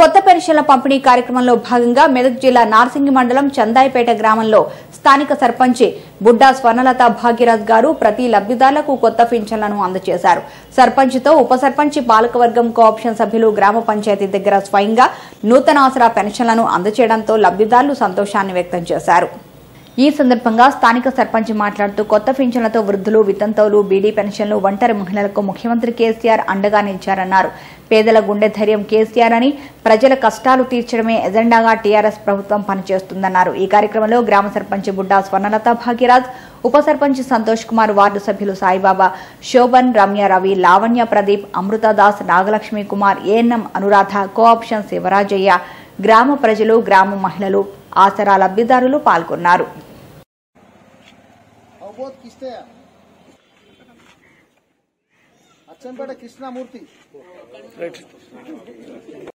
కొత్త పెన్షన్ల పంపిణీ కార్యక్రమంలో భాగంగా మెదక్ జిల్లా నార్సింగి మండలం చందాయిపేట గ్రామంలో స్థానిక సర్పంచి బుడ్డా స్వర్ణలత భాగ్యరాజ్ గారు ప్రతి లబ్దిదారులకు కొత్త పింఛన్లను అందజేశారు సర్పంచ్తో ఉప సర్పంచి పాలకవర్గం కోఆప్షన్ సభ్యులు గ్రామ పంచాయతీ దగ్గర స్వయంగా నూతన ఆసరా పెన్షన్లను అందజేయడంతో లబ్దిదారులు సంతోషాన్ని వ్యక్తం చేశారు ఈ సందర్భంగా స్థానిక సర్పంచ్ మాట్లాడుతూ కొత్త పింఛన్లతో వృద్ధులు వితంతువులు బీడీ పెన్షన్లు ఒంటరి మహిళలకు ముఖ్యమంత్రి కేసీఆర్ అండగా నిలిచారన్నారు పేదల గుండె ధైర్యం కేసీఆర్ అని ప్రజల కష్టాలు తీర్చడమే ఎజెండాగా టీఆర్ఎస్ ప్రభుత్వం పనిచేస్తుందన్నారు ఈ కార్యక్రమంలో గ్రామ సర్పంచ్ బుడ్డా స్వర్ణలత భాగ్యరాజ్ ఉప సర్పంచ్ సంతోష్ కుమార్ వార్డు సభ్యులు సాయిబాబా శోభన్ రమ్య రవి లావణ్య ప్రదీప్ అమృతదాస్ నాగలక్ష్మి కుమార్ ఏఎన్ఎం అనురాధ కోఆప్షన్ శివరాజయ్య గ్రామ ప్రజలు గ్రామ మహిళలు ఆసరా లబ్దిదారులు పాల్గొన్నారు అవబోధ్ కిస్తే అచ్చంపేట కృష్ణమూర్తి